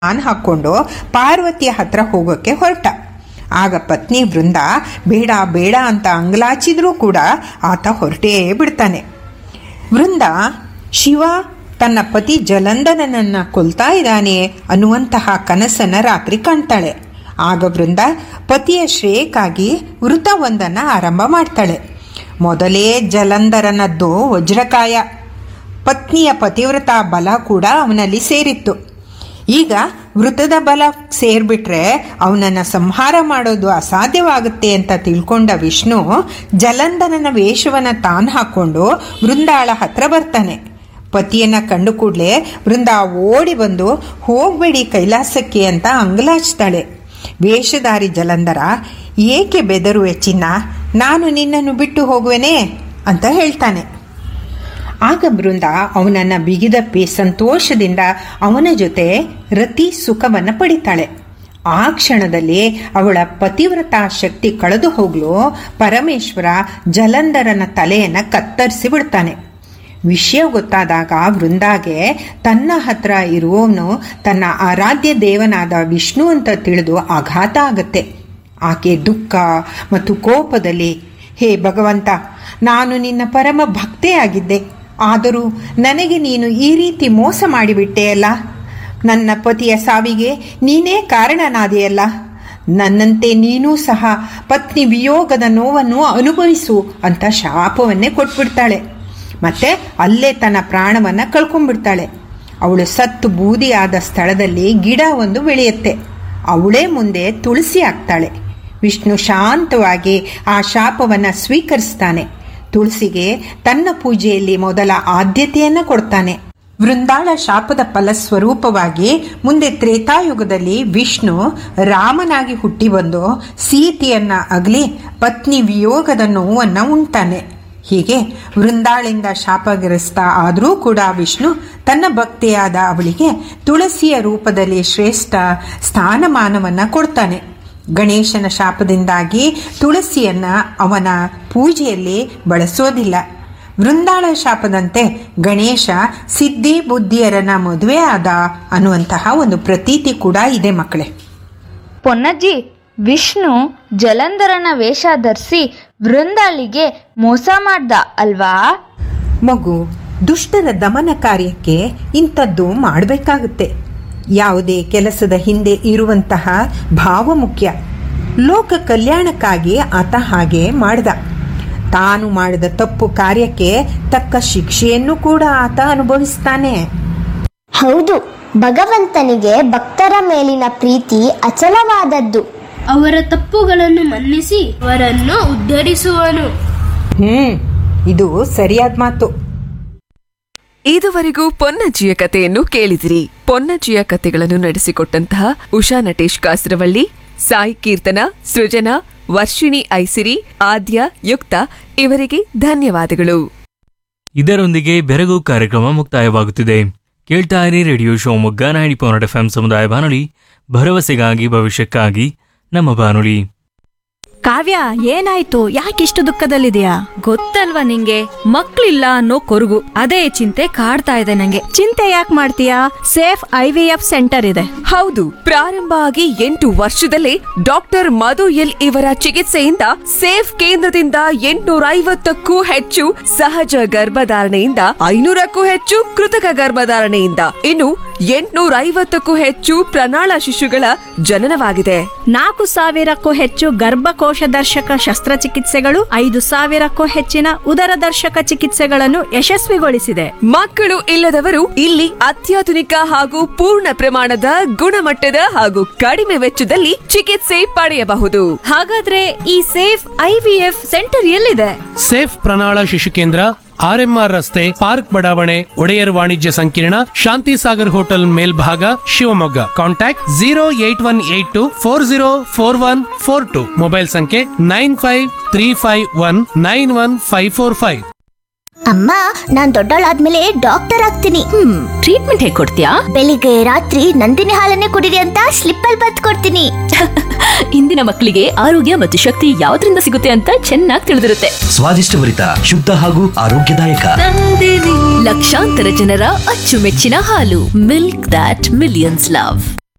ನಾನು ಹಾಕ್ಕೊಂಡು ಪಾರ್ವತಿಯ ಹತ್ರ ಹೋಗೋಕ್ಕೆ ಹೊರಟ ಆಗ ಪತ್ನಿ ವೃಂದ ಬೇಡ ಬೇಡ ಅಂತ ಅಂಗಲಾಚಿದ್ರೂ ಕೂಡ ಆತ ಹೊರಟೇ ಬಿಡ್ತಾನೆ ವೃಂದ ಶಿವ ತನ್ನ ಪತಿ ಜಲಂಧರನನ್ನು ಕೊಲ್ತಾ ಇದ್ದಾನೆ ಅನ್ನುವಂತಹ ಕನಸನ್ನು ರಾತ್ರಿ ಕಾಣ್ತಾಳೆ ಆಗ ವೃಂದ ಪತಿಯ ಶ್ರೇಯಕ್ಕಾಗಿ ವೃತವೊಂದನ್ನು ಆರಂಭ ಮಾಡ್ತಾಳೆ ಮೊದಲೇ ಜಲಂಧರನದ್ದು ವಜ್ರಕಾಯ ಪತ್ನಿಯ ಪತಿವ್ರತ ಬಲ ಕೂಡ ಅವನಲ್ಲಿ ಸೇರಿತ್ತು ಈಗ ವೃತದ ಬಲ ಸೇರ್ಬಿಟ್ರೆ ಅವನನ್ನು ಸಂಹಾರ ಮಾಡೋದು ಅಸಾಧ್ಯವಾಗುತ್ತೆ ಅಂತ ತಿಳ್ಕೊಂಡ ವಿಷ್ಣು ಜಲಂಧರನ ವೇಷವನ್ನು ತಾನು ಹಾಕ್ಕೊಂಡು ವೃಂದಾಳ ಹತ್ರ ಬರ್ತಾನೆ ಪತಿಯನ್ನ ಕಂಡು ಕೂಡಲೇ ವೃಂದ ಓಡಿ ಬಂದು ಹೋಗಬೇಡಿ ಕೈಲಾಸಕ್ಕೆ ಅಂತ ಅಂಗಲಾಚ್ತಾಳೆ ವೇಷಧಾರಿ ಜಲಂಧರ ಏಕೆ ಬೆದರುವೆ ಚಿನ್ನ ನಾನು ನಿನ್ನನ್ನು ಬಿಟ್ಟು ಹೋಗುವೆನೇ ಅಂತ ಹೇಳ್ತಾನೆ ಆಗ ಬೃಂದ ಅವನನ್ನು ಬಿಗಿದಪ್ಪಿ ಸಂತೋಷದಿಂದ ಅವನ ಜೊತೆ ರತಿ ಸುಖವನ್ನು ಪಡಿತಾಳೆ ಆ ಕ್ಷಣದಲ್ಲಿ ಅವಳ ಪತಿವ್ರತ ಶಕ್ತಿ ಕಳೆದು ಹೋಗಲು ಪರಮೇಶ್ವರ ಜಲಂಧರನ ತಲೆಯನ್ನು ಕತ್ತರಿಸಿ ಬಿಡ್ತಾನೆ ವಿಷಯ ಗೊತ್ತಾದಾಗ ವೃಂದಾಗೆ ತನ್ನ ಹತ್ರ ಇರುವವನು ತನ್ನ ಆರಾಧ್ಯ ದೇವನಾದ ವಿಷ್ಣು ಅಂತ ತಿಳಿದು ಆಘಾತ ಆಗತ್ತೆ ಆಕೆ ದುಃಖ ಮತ್ತು ಕೋಪದಲ್ಲಿ ಹೇ ಭಗವಂತ ನಾನು ನಿನ್ನ ಪರಮ ಭಕ್ತೆಯಾಗಿದ್ದೆ ಆದರೂ ನನಗೆ ನೀನು ಈ ರೀತಿ ಮೋಸ ಮಾಡಿಬಿಟ್ಟೆಯಲ್ಲ ನನ್ನ ಪತಿಯ ಸಾವಿಗೆ ನೀನೇ ಕಾರಣನಾದೆಯಲ್ಲ ನನ್ನಂತೆ ನೀನೂ ಸಹ ಪತ್ನಿ ವಿಯೋಗದ ನೋವನ್ನು ಅನುಭವಿಸು ಅಂತ ಶಾಪವನ್ನೇ ಕೊಟ್ಬಿಡ್ತಾಳೆ ಮತ್ತೆ ಅಲ್ಲೇ ತನ್ನ ಪ್ರಾಣವನ್ನು ಕಳ್ಕೊಂಡ್ಬಿಡ್ತಾಳೆ ಅವಳು ಸತ್ತು ಬೂದಿಯಾದ ಸ್ಥಳದಲ್ಲಿ ಗಿಡ ಒಂದು ಬೆಳೆಯುತ್ತೆ ಅವಳೇ ಮುಂದೆ ತುಳಸಿ ಆಗ್ತಾಳೆ ವಿಷ್ಣು ಶಾಂತವಾಗಿ ಆ ಶಾಪವನ್ನು ಸ್ವೀಕರಿಸ್ತಾನೆ ತುಳಸಿಗೆ ತನ್ನ ಪೂಜೆಯಲ್ಲಿ ಮೊದಲ ಆದ್ಯತೆಯನ್ನು ಕೊಡ್ತಾನೆ ವೃಂದಾಳ ಶಾಪದ ಫಲಸ್ವರೂಪವಾಗಿ ಮುಂದೆ ತ್ರೇತಾಯುಗದಲ್ಲಿ ವಿಷ್ಣು ರಾಮನಾಗಿ ಹುಟ್ಟಿ ಬಂದು ಸೀತೆಯನ್ನ ಅಗಲಿ ಪತ್ನಿ ವಿಯೋಗದ ನೋವನ್ನು ಉಂಟಾನೆ ಹೀಗೆ ವೃಂದಾಳಿಂದ ಶಾಪಗ್ರಸ್ತ ಆದರೂ ಕೂಡ ವಿಷ್ಣು ತನ್ನ ಭಕ್ತಿಯಾದ ಅವಳಿಗೆ ತುಳಸಿಯ ರೂಪದಲ್ಲಿ ಶ್ರೇಷ್ಠ ಸ್ಥಾನಮಾನವನ್ನು ಕೊಡ್ತಾನೆ ಗಣೇಶನ ಶಾಪದಿಂದಾಗಿ ತುಳಸಿಯನ್ನ ಅವನ ಪೂಜೆಯಲ್ಲಿ ಬಳಸೋದಿಲ್ಲ ವೃಂದಾಳ ಶಾಪದಂತೆ ಗಣೇಶ ಸಿದ್ಧಿ ಬುದ್ಧಿಯರನ್ನ ಮದುವೆ ಆದ ಅನ್ನುವಂತಹ ಒಂದು ಪ್ರತೀತಿ ಕೂಡ ಇದೆ ಮಕ್ಕಳೇ ಪೊನ್ನಜ್ಜಿ ವಿಷ್ಣು ಜಲಂಧರನ ವೇಷ ಧರಿಸಿ ವೃಂದಾಳಿಗೆ ಮೋಸ ಮಾಡ್ದ ಅಲ್ವಾ ಮಗು ದುಷ್ಟರ ದಮನ ಕಾರ್ಯಕ್ಕೆ ಇಂಥದ್ದು ಮಾಡಬೇಕಾಗುತ್ತೆ ಯಾವುದೇ ಕೆಲಸದ ಹಿಂದೆ ಇರುವಂತಹ ಭಾವ ಮುಖ್ಯ ಲೋಕ ಕಲ್ಯಾಣಕ್ಕಾಗಿ ಆತ ಹಾಗೆ ಮಾಡ್ದ ತಾನು ಮಾಡಿದ ತಪ್ಪು ಕಾರ್ಯಕ್ಕೆ ತಕ್ಕ ಶಿಕ್ಷೆಯನ್ನು ಕೂಡ ಆತ ಅನುಭವಿಸ್ತಾನೆ ಹೌದು ಭಗವಂತನಿಗೆ ಭಕ್ತರ ಮೇಲಿನ ಪ್ರೀತಿ ಅಚಲವಾದದ್ದು ಅವರ ತಪ್ಪುಗಳನ್ನು ಮನ್ನಿಸಿ ಅವರನ್ನು ಉದ್ಧರಿಸುವನು ಹ್ಮ್ ಇದು ಸರಿಯಾದ ಮಾತು ಇದುವರೆಗೂ ಪೊನ್ನಜ್ಜಿಯ ಕಥೆಯನ್ನು ಕೇಳಿದಿರಿ ಪೊನ್ನಜ್ಜಿಯ ಕಥೆಗಳನ್ನು ನಡೆಸಿಕೊಟ್ಟಂತಹ ಉಷಾ ನಟೇಶ್ ಕಾಸರವಳ್ಳಿ ಸಾಯಿ ಕೀರ್ತನ ಸೃಜನಾ ವರ್ಷಿಣಿ ಐಸಿರಿ ಆದ್ಯ ಯುಕ್ತ ಇವರಿಗೆ ಧನ್ಯವಾದಗಳು ಇದರೊಂದಿಗೆ ಬೆರಗು ಕಾರ್ಯಕ್ರಮ ಮುಕ್ತಾಯವಾಗುತ್ತಿದೆ ಕೇಳ್ತಾ ಇರಿ radio Shivamogga ninety point F ಸಮುದಾಯ ಬಾನುಲಿ ಭರವಸೆಗಾಗಿ ಭವಿಷ್ಯಕ್ಕಾಗಿ ನಮ್ಮ ಬಾನುಲಿ ಕಾವ್ಯ ಏನಾಯ್ತು ಯಾಕಿಷ್ಟು ದುಃಖದಲ್ಲಿದೆಯಾ ಗೊತ್ತಲ್ವಾ ನಿಂಗೆ ಮಕ್ಳಿಲ್ಲ ಅನ್ನೋ ಕೊರಗು ಅದೇ ಚಿಂತೆ ಕಾಡ್ತಾ ಇದೆ ನಂಗೆ ಚಿಂತೆ ಯಾಕೆ ಮಾಡ್ತೀಯಾ safe I V F centre ಇದೆ ಹೌದು ಪ್ರಾರಂಭ ಆಗಿ ಎಂಟು ವರ್ಷದಲ್ಲೇ ಡಾಕ್ಟರ್ ಮಧು ಎಲ್ ಇವರ ಚಿಕಿತ್ಸೆಯಿಂದ ಸೇಫ್ ಕೇಂದ್ರದಿಂದ ಎಂಟುನೂರ ಐವತ್ತಕ್ಕೂ ಹೆಚ್ಚು ಸಹಜ ಗರ್ಭಧಾರಣೆಯಿಂದ ಐನೂರಕ್ಕೂ ಹೆಚ್ಚು ಕೃತಕ ಗರ್ಭಧಾರಣೆಯಿಂದ ಇನ್ನು ಎಂಟುನೂರ ಐವತ್ತಕ್ಕೂ ಹೆಚ್ಚು ಪ್ರಣಾಳ ಶಿಶುಗಳ ಜನನವಾಗಿದೆ ನಾಲ್ಕು ಸಾವಿರಕ್ಕೂ ಹೆಚ್ಚು ಗರ್ಭಕೋಶ ದರ್ಶಕ ಶಸ್ತ್ರಚಿಕಿತ್ಸೆಗಳು ಐದು ಸಾವಿರಕ್ಕೂ ಹೆಚ್ಚಿನ ಉದರ ದರ್ಶಕ ಚಿಕಿತ್ಸೆಗಳನ್ನು ಯಶಸ್ವಿಗೊಳಿಸಿದೆ ಮಕ್ಕಳು ಇಲ್ಲದವರು ಇಲ್ಲಿ ಅತ್ಯಾಧುನಿಕ ಹಾಗೂ ಪೂರ್ಣ ಪ್ರಮಾಣದ ಗುಣಮಟ್ಟದ ಹಾಗೂ ಕಡಿಮೆ ವೆಚ್ಚದಲ್ಲಿ ಚಿಕಿತ್ಸೆ ಪಡೆಯಬಹುದು ಹಾಗಾದ್ರೆ ಈ ಸೇಫ್ ಐವಿಎಫ್ ಸೆಂಟರ್ ಎಲ್ಲಿದೆ ಸೇಫ್ ಪ್ರಣಾಳ ಶಿಶು ಕೇಂದ್ರ ಆರ್ಎಂಆರ್ ರಸ್ತೆ ಪಾರ್ಕ್ ಬಡಾವಣೆ ಒಡೆಯರ್ ವಾಣಿಜ್ಯ ಸಂಕೀರ್ಣ ಶಾಂತಿ ಸಾಗರ್ ಹೋಟೆಲ್ ಮೇಲ್ಭಾಗ Shivamogga contact zero eight one eight two four zero four one four two mobile ಸಂಖ್ಯೆ nine five three five one nine one five four five ಅಮ್ಮ ನಾನ್ ದೊಡ್ಡವಳಾದ್ಮೇಲೆ ಡಾಕ್ಟರ್ ಆಗ್ತೀನಿ ಹ್ಮ್ ಟ್ರೀಟ್ಮೆಂಟ್ ಹೇಗೆ ಕೊಡ್ತೀಯಾ ಬೆಳಿಗ್ಗೆ ರಾತ್ರಿ ನಂದಿನಿ ಹಾಲನ್ನೇ ಕುಡಿರಿ ಅಂತ ಸ್ಲಿಪ್ ಅಲ್ಲಿ ಬತ್ ಕೊಡ್ತೀನಿ ಇಂದಿನ ಮಕ್ಕಳಿಗೆ ಆರೋಗ್ಯ ಮತ್ತು ಶಕ್ತಿ ಯಾವ್ದ್ರಿಂದ ಸಿಗುತ್ತೆ ಅಂತ ಚೆನ್ನಾಗಿ ತಿಳಿದಿರುತ್ತೆ ಸ್ವಾದಿಷ್ಟಭರಿತ ಶುದ್ಧ ಹಾಗೂ ಆರೋಗ್ಯದಾಯಕ ಲಕ್ಷಾಂತರ ಜನರ ಅಚ್ಚುಮೆಚ್ಚಿನ ಹಾಲು ಮಿಲ್ಕ್ ದಾಟ್ ಮಿಲಿಯನ್ಸ್ ಲವ್